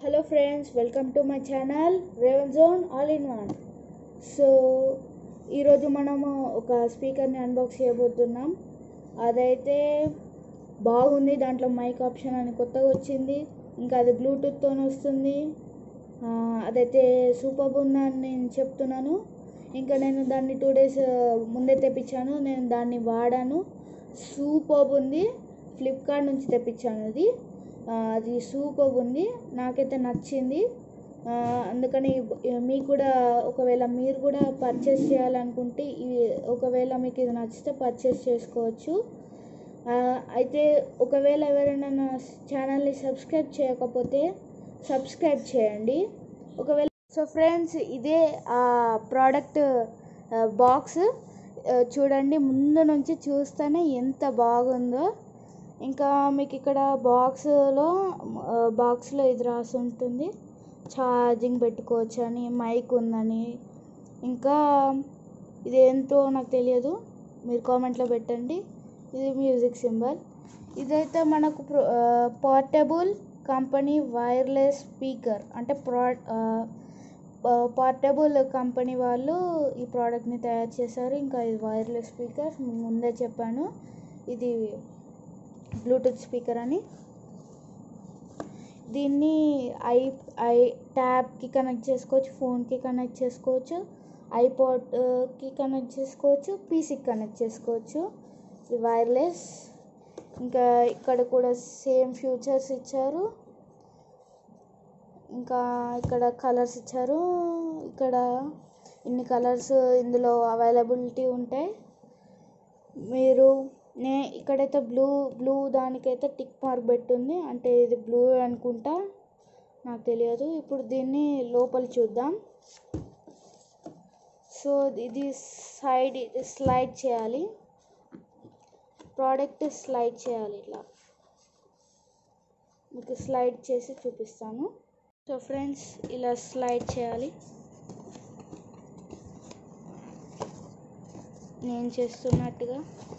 Hello friends welcome to my channel Revan zone all in one so ఈరోజు మనము ఒక స్పీకర్ని unbox చేయబోతున్నాం అదైతే బాగుంది దాంట్లో మైక్ ఆప్షన్ అని కొత్తగా వచ్చింది ఇంకా అది బ్లూటూత్తో వస్తుంది ఆ, అదైతే సూపర్ ఉందని నేను చెప్తున్నాను ఇంకా నేను దాన్ని టూ డేస్ ముందే తెప్పించాను నేను దాన్ని వాడాను సూపర్ ఉంది ఫ్లిప్కార్ట్ నుంచి తెప్పించాను అది ఆ, అది సూపర్ ఉంది నాకైతే నచ్చింది ఆ, అందుకని ఇ- మీకు కూడా ఒకవేళ మీరు కూడా పర్చేస్ చేయాలనుకుంటే ఇది ఒకవేళ మీకు ఇది నచ్చితే పర్చేస్ చేసుకోవచ్చు ఆ, అయితే ఒకవేళ ఎవరైనా నా ఛానల్ని సబ్స్క్రైబ్ చేయకపోతే సబ్స్క్రైబ్ చేయండి ఒకవేళ సో ఫ్రెండ్స్ ఇదే ఆ ప్రోడక్ట్ బాక్స్ చూడండి ముందు నుంచి చూస్తేనే ఎంత బాగుందో ఇంకా మీకు ఇక్కడ బాక్స్లో బాక్స్లో ఇది రాసి ఉంటుంది ఛార్జింగ్ పెట్టుకోవచ్చు అని మైక్ ఉందని ఇంకా ఇది ఏంటో నాకు తెలియదు మీరు కామెంట్లో పెట్టండి ఇది మ్యూజిక్ సింబల్ ఇదైతే మనకు పోర్టబుల్ కంపెనీ వైర్లెస్ స్పీకర్ అంటే ప్రో పోర్టబుల్ కంపెనీ వాళ్ళు ఈ ప్రోడక్ట్ని తయారు చేశారు ఇంకా ఇది వైర్లెస్ స్పీకర్ ముందే చెప్పాను ఇది బ్లూటూత్ స్పీకర్ అని దీన్ని ఐ ఐ ట్యాబ్కి కనెక్ట్ చేసుకోవచ్చు ఫోన్కి కనెక్ట్ చేసుకోవచ్చు ఐపాడ్కి కనెక్ట్ చేసుకోవచ్చు పీసీకి కనెక్ట్ చేసుకోవచ్చు ఇది వైర్లెస్ ఇంకా ఇక్కడ కూడా సేమ్ ఫ్యూచర్స్ ఇచ్చారు ఇంకా ఇక్కడ కలర్స్ ఇచ్చారు ఇక్కడ ఇన్ని కలర్స్ ఇందులో అవైలబిలిటీ ఉంటాయి మీరు నే ఇక్కడైతే బ్లూ బ్లూ దానికైతే టిక్ మార్క్ పెట్టుంది అంటే ఇది బ్లూ అనుకుంటా నాకు తెలియదు ఇప్పుడు దీన్ని లోపల చూద్దాం సో ఇది సైడ్ స్లైడ్ చేయాలి ప్రోడక్ట్ స్లైడ్ చేయాలి ఇట్లా మీకు స్లైడ్ చేసి చూపిస్తాను సో ఫ్రెండ్స్ ఇలా స్లైడ్ చేయాలి నేను చేస్తున్నట్టుగా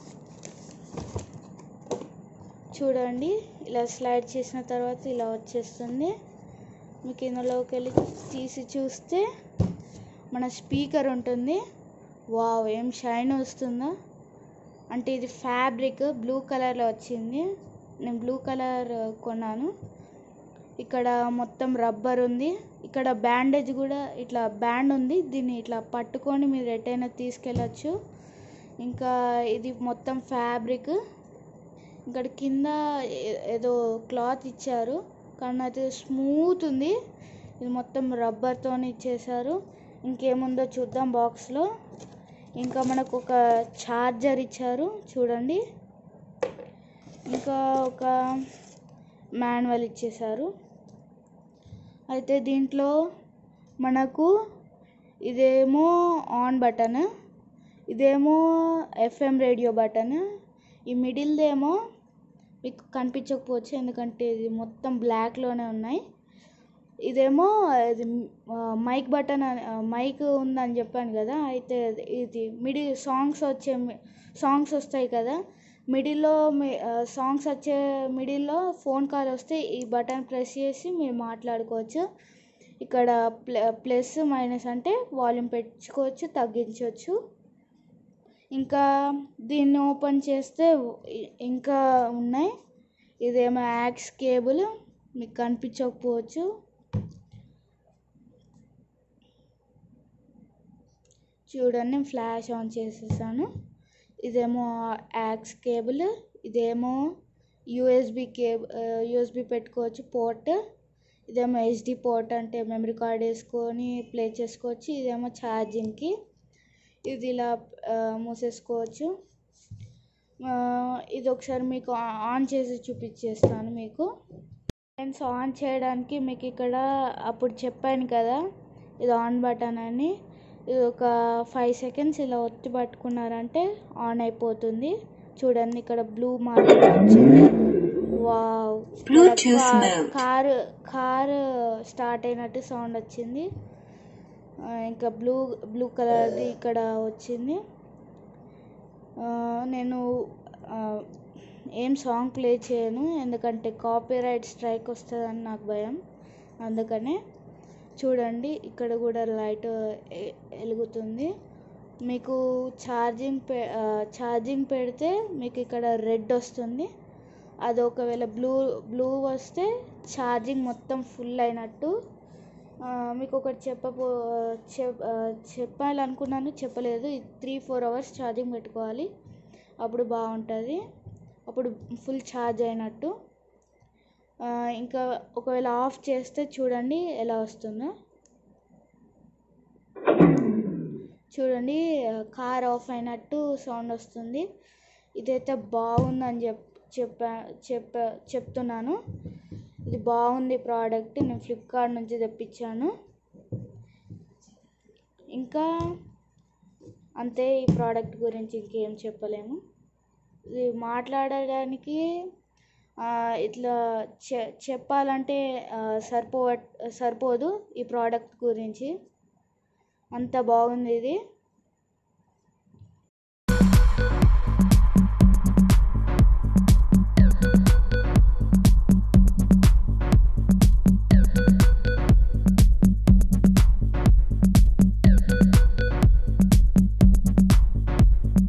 చూడండి ఇలా స్లైడ్ చేసిన తర్వాత ఇలా వచ్చేస్తుంది మీకు ఇందులోకి వెళ్ళి తీసి చూస్తే మన స్పీకర్ ఉంటుంది వావ్ ఏం షైన్ వస్తుందో అంటే ఇది ఫ్యాబ్రిక్ బ్లూ కలర్లో వచ్చింది నేను బ్లూ కలర్ కొన్నాను ఇక్కడ మొత్తం రబ్బర్ ఉంది ఇక్కడ బ్యాండేజ్ కూడా ఇట్లా బ్యాండ్ ఉంది దీన్ని ఇట్లా పట్టుకొని మీరు ఎటైనా తీసుకెళ్ళచ్చు ఇంకా ఇది మొత్తం ఫ్యాబ్రిక్ ఇక్కడ కింద ఏ- ఏదో క్లాత్ ఇచ్చారు కానీ అది స్మూత్ ఉంది ఇది మొత్తం రబ్బర్తో ఇచ్చేసారు ఇంకేముందో చూద్దాం బాక్స్లో ఇంకా మనకు ఒక ఛార్జర్ ఇచ్చారు చూడండి ఇంకా ఒక మాన్యువల్ ఇచ్చేసారు అయితే దీంట్లో మనకు ఇదేమో ఆన్ బటన్ ఇదేమో ఎఫ్ఎం రేడియో బటన్ ఈ మిడిల్దేమో మీకు కనిపించకపోవచ్చు ఎందుకంటే ఇది మొత్తం బ్లాక్లోనే ఉన్నాయి ఇదేమో ఇది మైక్ బటన్ మైక్ ఉందని చెప్పాను కదా అయితే ఇది మిడిల్ సాంగ్స్ వచ్చే సాంగ్స్ వస్తాయి కదా మిడిల్లో మీ సాంగ్స్ వచ్చే మిడిల్లో ఫోన్ కాల్ వస్తే ఈ బటన్ ప్రెస్ చేసి మీరు మాట్లాడుకోవచ్చు ఇక్కడ ప్ల ప్లస్ మైనస్ అంటే వాల్యూమ్ పెంచుకోవచ్చు తగ్గించవచ్చు ఇంకా దీన్ని ఓపెన్ చేస్తే ఇ- ఇంకా ఉన్నాయి ఇదేమో యాక్స్ కేబుల్ మీకు కనిపించకపోవచ్చు చూడండి ఫ్లాష్ ఆన్ చేసేసాను ఇదేమో యాక్స్ కేబుల్ ఇదేమో యూఎస్బి కేబుల్ యూఎస్బి పెట్టుకోవచ్చు పోర్ట్ ఇదేమో హెచ్డి పోర్ట్ అంటే మెమరీ కార్డ్ వేసుకొని ప్లే చేసుకోవచ్చు ఇదేమో ఛార్జింగ్కి ఇది ఇలా ఆ, మూసేసుకోవచ్చు ఆ, ఇది ఒకసారి మీకు ఆ- ఆన్ చేసి చూపించేస్తాను మీకు ఫ్రెండ్స్ ఆన్ చేయడానికి మీకు ఇక్కడ అప్పుడు చెప్పాను కదా ఇది ఆన్ బటన్ అని ఇది ఒక ఫైవ్ సెకండ్స్ ఇలా ఒత్తి పట్టుకున్నారంటే ఆన్ అయిపోతుంది చూడండి ఇక్కడ బ్లూ మార్క్ వచ్చింది wow Bluetooth mode. Car car start అయినట్టు సౌండ్ వచ్చింది ఆ, ఇంకా బ్లూ బ్లూ కలర్ది ఇక్కడ వచ్చింది ఆ, నేను ఆ, ఏం సాంగ్ ప్లే చేయను ఎందుకంటే కాపీరైట్ స్ట్రైక్ వస్తుందని నాకు భయం అందుకనే చూడండి ఇక్కడ కూడా లైట్ వెలుగుతుంది మీకు ఛార్జింగ్ పె ఛార్జింగ్ పెడితే మీకు ఇక్కడ రెడ్ వస్తుంది అది ఒకవేళ బ్లూ బ్లూ వస్తే ఛార్జింగ్ మొత్తం ఫుల్ అయినట్టు ఆ, మీకు ఒకటి చెప్పబో చెప్ ఆ, చెప్పాలనుకున్నాను చెప్పలేదు త్రీ ఫోర్ అవర్స్ ఛార్జింగ్ పెట్టుకోవాలి అప్పుడు బాగుంటుంది అప్పుడు ఫుల్ ఛార్జ్ అయినట్టు ఆ, ఇంకా ఒకవేళ ఆఫ్ చేస్తే చూడండి ఎలా వస్తుందో చూడండి కార్ ఆఫ్ అయినట్టు సౌండ్ వస్తుంది ఇదైతే బాగుందని చెప్ చెప్పా చెప్ప చెప్తున్నాను ఇది బాగుంది ప్రోడక్ట్ నేను ఫ్లిప్కార్ట్ నుంచి తెప్పించాను ఇంకా అంతే ఈ ప్రోడక్ట్ గురించి ఇంకేం చెప్పలేము ఇది మాట్లాడడానికి ఆ, ఇట్లా చె చెప్పాలంటే ఆ, సరిపో సరిపోదు ఈ ప్రోడక్ట్ గురించి అంత బాగుంది ఇది